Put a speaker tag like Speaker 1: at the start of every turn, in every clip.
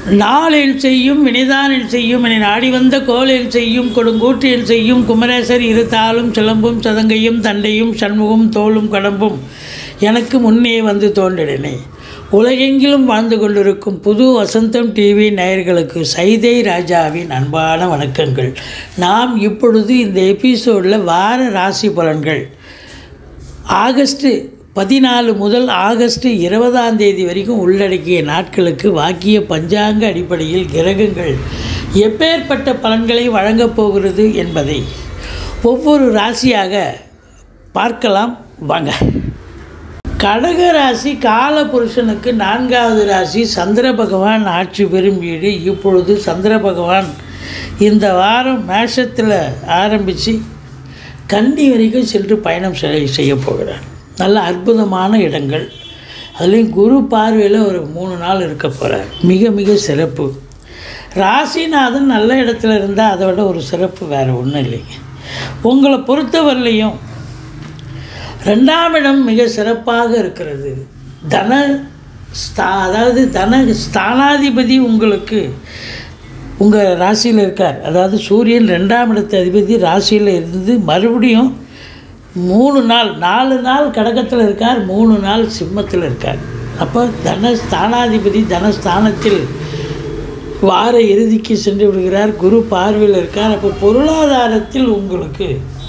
Speaker 1: நாளில் செய்யும் வினைதானில் செய்யும் என நாடி வந்த கோலில் செய்யும் கொடுங்கூற்றில் செய்யும் குமரேசர் இரு தாளும் சிலம்பும் சதங்கையும் தண்டையும் சண்முகம் தோளும் கடம்பும் எனக்கு முன்னே வந்து தோன்றினே உலகெங்கிலும் வாழ்ந்து கொண்டிருக்கும் புது வசந்தம் டிவி நேயர்களுக்கு சைதை ராஜாவின் அன்பான வணக்கங்கள் நாம் இப்பொழுது இந்த எபிசோடில் வார ராசி பலன்கள் ஆகஸ்ட்டு பதினாலு முதல் ஆகஸ்ட் இருபதாம் தேதி வரைக்கும் உள்ளடக்கிய நாட்களுக்கு வாக்கிய பஞ்சாங்க அடிப்படையில் கிரகங்கள் எப்பேற்பட்ட பலன்களை வழங்கப் போகிறது என்பதை ஒவ்வொரு ராசியாக பார்க்கலாம் வாங்க கடக ராசி காலபுருஷனுக்கு நான்காவது ராசி சந்திர பகவான் ஆட்சி பெறும் வீடு இப்பொழுது சந்திர பகவான் இந்த வாரம் மேஷத்தில் ஆரம்பித்து கன்னி வரைக்கும் சென்று பயணம் செய் செய்ய போகிறார் நல்ல அற்புதமான இடங்கள் அதுலேயும் குரு பார்வையில் ஒரு மூணு நாள் இருக்க போகிறார் மிக மிக சிறப்பு ராசிநாதன் நல்ல இடத்துல இருந்தால் அதை விட ஒரு சிறப்பு வேறு ஒன்றும் இல்லைங்க உங்களை பொறுத்தவரையிலையும் ரெண்டாம் இடம் மிக சிறப்பாக இருக்கிறது தன ஸ்தா அதாவது தன ஸ்தானாதிபதி உங்களுக்கு உங்கள் ராசியில் இருக்கார் அதாவது சூரியன் ரெண்டாம் இடத்து அதிபதி ராசியில் இருந்து மறுபடியும் மூணு நாள் நாலு நாள் கடகத்தில் இருக்கார் மூணு நாள் சிம்மத்தில் இருக்கார் அப்போ தன ஸ்தானாதிபதி தனஸ்தானத்தில் வார இறுதிக்கு சென்று விடுகிறார் குரு பார்வையில் இருக்கார் அப்போ பொருளாதாரத்தில் உங்களுக்கு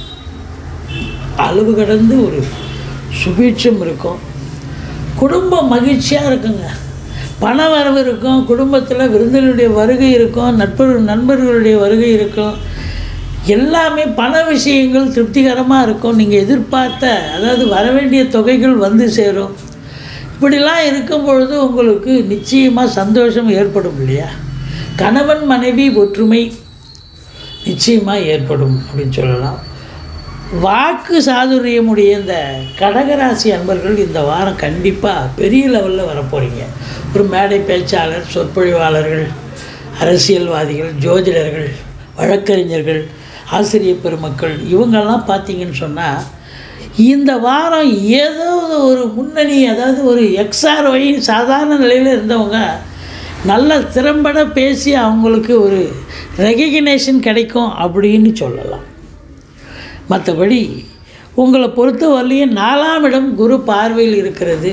Speaker 1: அளவு கடந்து ஒரு சுபீட்சம் இருக்கும் குடும்பம் மகிழ்ச்சியாக இருக்குங்க பண வரவு இருக்கும் குடும்பத்தில் விருந்தினுடைய வருகை இருக்கும் நட்பர் நண்பர்களுடைய வருகை இருக்கும் எல்லாமே பண விஷயங்கள் திருப்திகரமாக இருக்கும் நீங்கள் எதிர்பார்த்த அதாவது வர வேண்டிய தொகைகள் வந்து சேரும் இப்படிலாம் இருக்கும் பொழுது உங்களுக்கு நிச்சயமாக சந்தோஷம் ஏற்படும் இல்லையா கணவன் மனைவி ஒற்றுமை நிச்சயமாக ஏற்படும் அப்படின்னு சொல்லலாம் வாக்கு சாதுரியமுடைய இந்த கடகராசி அன்பர்கள் இந்த வாரம் கண்டிப்பாக பெரிய லெவலில் வரப்போகிறீங்க ஒரு மேடை பேச்சாளர் சொற்பொழிவாளர்கள் அரசியல்வாதிகள் ஜோதிடர்கள் வழக்கறிஞர்கள் ஆசிரியர் பெருமக்கள் இவங்கெல்லாம் பார்த்தீங்கன்னு சொன்னால் இந்த வாரம் ஏதோ ஒரு முன்னணி அதாவது ஒரு எக்ஸ்ஆர்ஒய் சாதாரண நிலையில் இருந்தவங்க நல்ல திறம்பட பேசி அவங்களுக்கு ஒரு ரெகக்னேஷன் கிடைக்கும் அப்படின்னு சொல்லலாம் மற்றபடி உங்களை பொறுத்த வரலையும் நாலாம் இடம் குரு பார்வையில் இருக்கிறது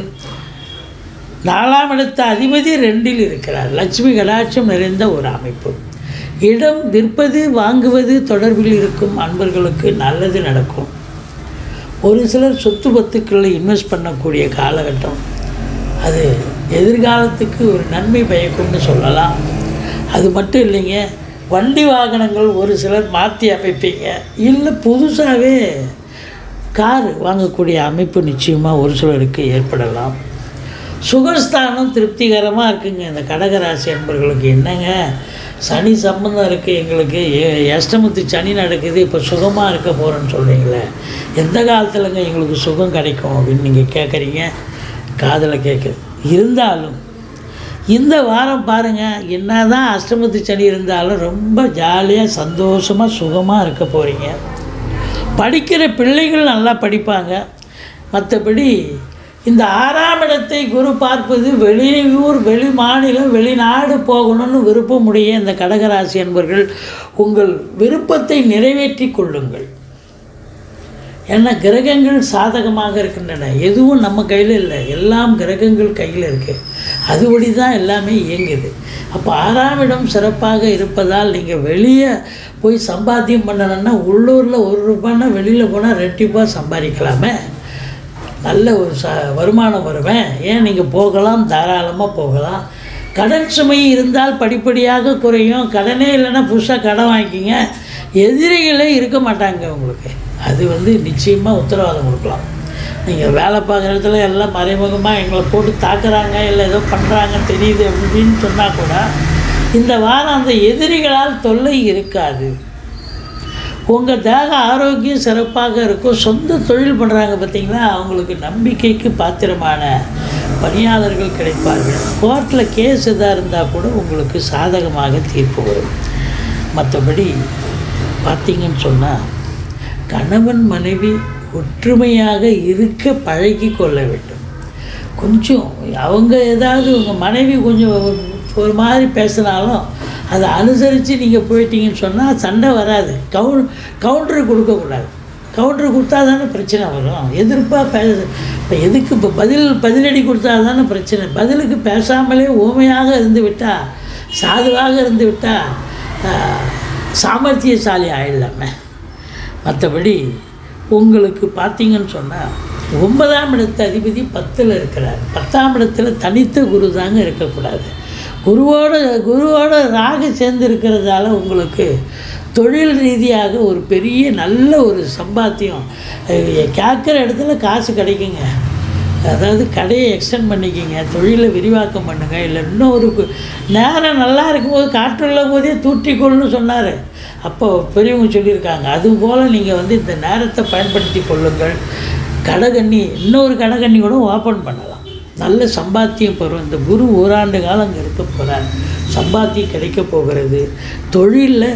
Speaker 1: நாலாம் இடத்த அதிபதி ரெண்டில் இருக்கிறார் லட்சுமி கடாட்சம் நிறைந்த ஒரு அமைப்பு இடம் விற்பது வாங்குவது தொடர்பில் இருக்கும் அன்பர்களுக்கு நல்லது நடக்கும் ஒரு சிலர் சொத்து பத்துக்களில் இன்வெஸ்ட் பண்ணக்கூடிய காலகட்டம் அது எதிர்காலத்துக்கு ஒரு நன்மை பயக்கும்னு சொல்லலாம் அது மட்டும் இல்லைங்க வண்டி வாகனங்கள் ஒரு சிலர் மாற்றி அமைப்பீங்க இல்லை புதுசாகவே கார் வாங்கக்கூடிய அமைப்பு நிச்சயமாக ஒரு சிலருக்கு ஏற்படலாம் சுகஸ்தானம் திருப்திகரமாக இருக்குங்க இந்த கடகராசி அன்பர்களுக்கு என்னங்க சனி சம்பந்தம் இருக்குது எங்களுக்கு அஷ்டமத்து சனி நடக்குது இப்போ சுகமாக இருக்க போகிறேன்னு சொல்கிறீங்களே எந்த காலத்துலங்க எங்களுக்கு சுகம் கிடைக்கும் அப்படின்னு நீங்கள் கேட்குறீங்க காதில் கேட்குது இருந்தாலும் இந்த வாரம் பாருங்கள் என்ன தான் அஷ்டமத்து சனி இருந்தாலும் ரொம்ப ஜாலியாக சந்தோஷமாக சுகமாக இருக்க போகிறீங்க படிக்கிற பிள்ளைகள் நல்லா படிப்பாங்க மற்றபடி இந்த ஆறாம் இடத்தை குரு பார்ப்பது வெளியூர் வெளி மாநிலம் வெளிநாடு போகணும்னு விருப்பமுடைய இந்த கடகராசி என்பர்கள் உங்கள் விருப்பத்தை நிறைவேற்றி கொள்ளுங்கள் ஏன்னா கிரகங்கள் சாதகமாக இருக்கின்றன எதுவும் நம்ம கையில் இல்லை எல்லாம் கிரகங்கள் கையில் இருக்குது அதுபடி தான் எல்லாமே இயங்குது அப்போ ஆறாம் இடம் சிறப்பாக இருப்பதால் நீங்கள் வெளியே போய் சம்பாத்தியம் பண்ணணுன்னா உள்ளூரில் ஒரு ரூபான்னா வெளியில் போனால் ரெட்டிப்பாக சம்பாதிக்கலாமே நல்ல ஒரு ச வருமானம் வருவேன் ஏன் நீங்கள் போகலாம் தாராளமாக போகலாம் கடன் சுமை இருந்தால் படிப்படியாக குறையும் கடனே இல்லைன்னா புதுசாக கடன் வாங்கிக்கிங்க எதிரிகளே இருக்க மாட்டாங்க உங்களுக்கு அது வந்து நிச்சயமாக உத்தரவாதம் கொடுக்கலாம் நீங்கள் வேலை பார்க்குற இடத்துல எல்லாம் மறைமுகமாக எங்களை போட்டு தாக்குறாங்க இல்லை ஏதோ பண்ணுறாங்க தெரியுது அப்படின்னு சொன்னால் கூட இந்த வாரம் அந்த எதிரிகளால் தொல்லை இருக்காது உங்கள் தேக ஆரோக்கியம் சிறப்பாக இருக்கும் சொந்த தொழில் பண்ணுறாங்க பார்த்தீங்களா அவங்களுக்கு நம்பிக்கைக்கு பாத்திரமான பணியாளர்கள் கிடைப்பார்கள் கோர்ட்டில் கேஸ் எதாக இருந்தால் கூட உங்களுக்கு சாதகமாக தீர்ப்பு வரும் மற்றபடி பார்த்தீங்கன்னு சொன்னால் கணவன் மனைவி ஒற்றுமையாக இருக்க பழகி கொள்ள வேண்டும் கொஞ்சம் அவங்க ஏதாவது உங்கள் மனைவி கொஞ்சம் ஒரு மாதிரி பேசினாலும் அதை அனுசரித்து நீங்கள் போயிட்டீங்கன்னு சொன்னால் சண்டை வராது கவுன் கவுண்டரு கொடுக்கக்கூடாது கவுண்டர் கொடுத்தா தானே பிரச்சனை வரும் எதிர்ப்பாக பேச இப்போ எதுக்கு இப்போ பதில் பதிலடி கொடுத்தா தானே பிரச்சனை பதிலுக்கு பேசாமலே ஊமையாக இருந்து விட்டால் சாதுவாக இருந்து விட்டால் சாமர்த்தியசாலி ஆயிடலாமே மற்றபடி உங்களுக்கு பார்த்தீங்கன்னு சொன்னால் ஒன்பதாம் இடத்து அதிபதி பத்தில் இருக்கிறார் பத்தாம் இடத்துல தனித்த குரு தாங்க இருக்கக்கூடாது குருவோட குருவோட ராகு சேர்ந்து இருக்கிறதால உங்களுக்கு தொழில் ரீதியாக ஒரு பெரிய நல்ல ஒரு சம்பாத்தியம் அஹ் கேட்குற இடத்துல காசு கிடைக்குங்க அதாவது கடையை எக்ஸ்டெண்ட் பண்ணிக்கிங்க தொழிலை விரிவாக்கம் பண்ணுங்கள் இல்லை இன்னும் ஒரு கு- நேரம் நல்லா இருக்கும்போது காற்றுள்ள போதே தூற்றிக்கொள்னு சொன்னார் அப்போ பெரியவங்க சொல்லியிருக்காங்க அதுபோல் நீங்கள் வந்து இந்த நேரத்தை பயன்படுத்தி கொள்ளுங்கள் கடகண்ணி இன்னொரு கடகண்ணி கூட ஓப்பன் பண்ணலாம் நல்ல சம்பாத்தியம் பெறும் இந்த குரு ஓராண்டு காலம் அங்கே இருக்க போகிறார் சம்பாத்தியம் கிடைக்க போகிறது தொழிலில்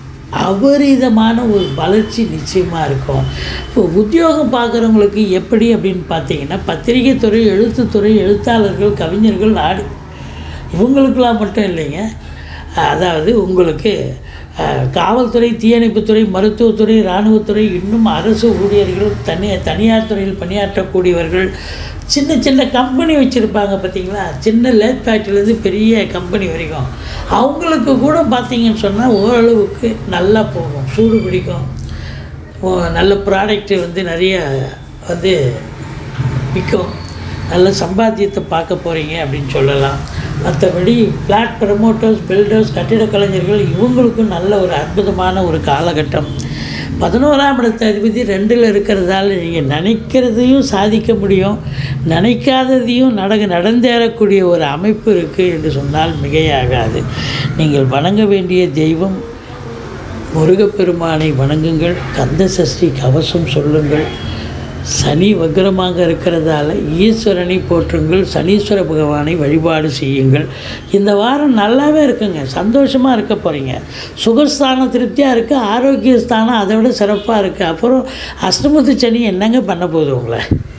Speaker 1: அபரிதமான ஒரு வளர்ச்சி நிச்சயமாக இருக்கும் இப்போ உத்தியோகம் பார்க்குறவங்களுக்கு எப்படி அப்படின்னு பார்த்தீங்கன்னா பத்திரிகை துறை எழுத்துத்துறை எழுத்தாளர்கள் கவிஞர்கள் நாடு இவங்களுக்கெல்லாம் மட்டும் இல்லைங்க அதாவது உங்களுக்கு அஹ், காவல்துறை தீயணைப்புத்துறை மருத்துவத்துறை இராணுவத்துறை இன்னும் அரசு ஊழியர்கள் தனி தனியார் துறையில் பணியாற்றக்கூடியவர்கள் சின்ன சின்ன கம்பெனி வச்சுருப்பாங்க பார்த்தீங்களா சின்ன லேத் ஃபேக்ட்ரிலேருந்து பெரிய கம்பெனி வரைக்கும் அவங்களுக்கு கூட பார்த்தீங்கன்னு சொன்னால் ஓரளவுக்கு நல்லா போகும் சூடு பிடிக்கும் ஓ, நல்ல ப்ராடக்ட்டு வந்து நிறைய வந்து விற்கும் நல்ல சம்பாத்தியத்தை பார்க்க போகிறீங்க அப்படின்னு சொல்லலாம் மற்றபடி ஃப்ளாட் ப்ரமோட்டர்ஸ் பில்டர்ஸ் கட்டிடக் கலைஞர்கள் இவங்களுக்கும் நல்ல ஒரு அற்புதமான ஒரு காலகட்டம் பதினோராம் இடத்த அதிபதி ரெண்டில் இருக்கிறதால நீங்கள் நினைக்கிறதையும் சாதிக்க முடியும் நினைக்காததையும் நடக நடந்தேறக்கூடிய ஒரு அமைப்பு இருக்குது என்று சொன்னால் மிகையாகாது நீங்கள் வணங்க வேண்டிய தெய்வம் முருகப்பெருமானை வணங்குங்கள் கந்த சஷ்டி கவசம் சொல்லுங்கள் சனி வக்ரமாக இருக்கிறதால ஈஸ்வரனை போற்றுங்கள் சனீஸ்வர பகவானை வழிபாடு செய்யுங்கள் இந்த வாரம் நல்லாவே இருக்குங்க சந்தோஷமாக இருக்க போகிறீங்க சுகஸ்தானம் திருப்தியாக இருக்குது ஆரோக்கிய ஸ்தானம் அதை விட சிறப்பாக இருக்குது அப்புறம் அஷ்டமத்து சனி என்னங்க பண்ண போகுது உங்களை